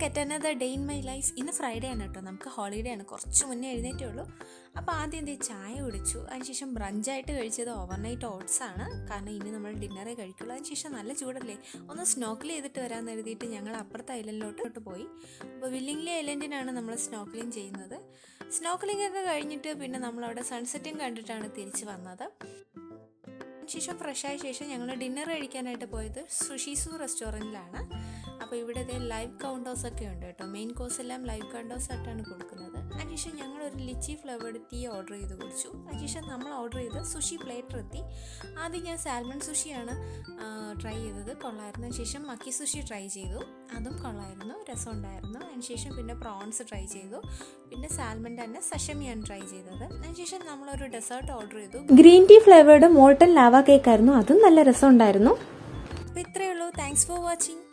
back at another day in my life ഇന്ന് Friday ആണ് കേട്ടോ നമുക്ക് ഹോളിഡേ ആണ് കുറച്ച് മുന്നേ എഴുന്നേറ്റേ ഉള്ളൂ അപ്പോൾ ആദ്യം എന്തേ ചായ കുടിച്ചു അതിനുശേഷം ബ്രഞ്ചായിട്ട് കഴിച്ചത് ഓവർനൈറ്റ് ഓട്സ് ആണ് കാരണം ഇനി നമ്മൾ ഡിന്നറേ കഴിക്കുള്ളൂ അതിനുശേഷം നല്ല ചൂടല്ലേ ഒന്ന് സ്നോക്കിൽ ചെയ്തിട്ട് വരാമെന്ന് എഴുതിയിട്ട് ഞങ്ങൾ അപ്പുറത്തെ ഐലൻഡിലോട്ട് പോയി അപ്പോൾ വില്ലിംഗ്ലി ഐലൻഡിനാണ് നമ്മൾ സ്നോക്കലിംഗ് ചെയ്യുന്നത് സ്നോക്കലിംഗ് ഒക്കെ കഴിഞ്ഞിട്ട് പിന്നെ നമ്മളവിടെ സൺസെറ്റും കണ്ടിട്ടാണ് തിരിച്ച് വന്നത് ശേഷം ഫ്രഷായ ശേഷം ഞങ്ങൾ ഡിന്നർ കഴിക്കാനായിട്ട് പോയത് സുഷീസു റെസ്റ്റോറൻറ്റിലാണ് അപ്പോൾ ഇവിടെ ഇതേ ലൈവ് കൗണ്ടേഴ്സ് ഒക്കെ ഉണ്ട് കേട്ടോ മെയിൻ കോഴ്സ് എല്ലാം ലൈവ് കൗണ്ടേഴ്സ് ആയിട്ടാണ് കൊടുക്കുന്നത് അതിനുശേഷം ഞങ്ങൾ ഒരു ലിച്ചി ഫ്ലേവേർഡ് ടീ ഓർഡർ ചെയ്ത് കുടിച്ചു അതിനുശേഷം നമ്മൾ ഓർഡർ ചെയ്ത് സുഷി പ്ലേറ്റർ എത്തി ആദ്യം ഞാൻ സാൽമൺ സുഷിയാണ് ട്രൈ ചെയ്തത് കൊള്ളായിരുന്നു അതിനുശേഷം മക്കി സുഷി ട്രൈ ചെയ്തു അതും കൊള്ളായിരുന്നു രസമുണ്ടായിരുന്നു അതിനുശേഷം പിന്നെ പ്രോൺസ് ട്രൈ ചെയ്തു പിന്നെ സാൽമൺ തന്നെ സഷമിയാണ് ട്രൈ ചെയ്തത് അതിനുശേഷം നമ്മളൊരു ഡെസേർട്ട് ഓർഡർ ചെയ്തു green tea flavoured molten lava cake ആയിരുന്നു അതും നല്ല രസമുണ്ടായിരുന്നു അപ്പോൾ ഇത്രയേ ഉള്ളൂ താങ്ക്സ് ഫോർ വാച്ചിങ്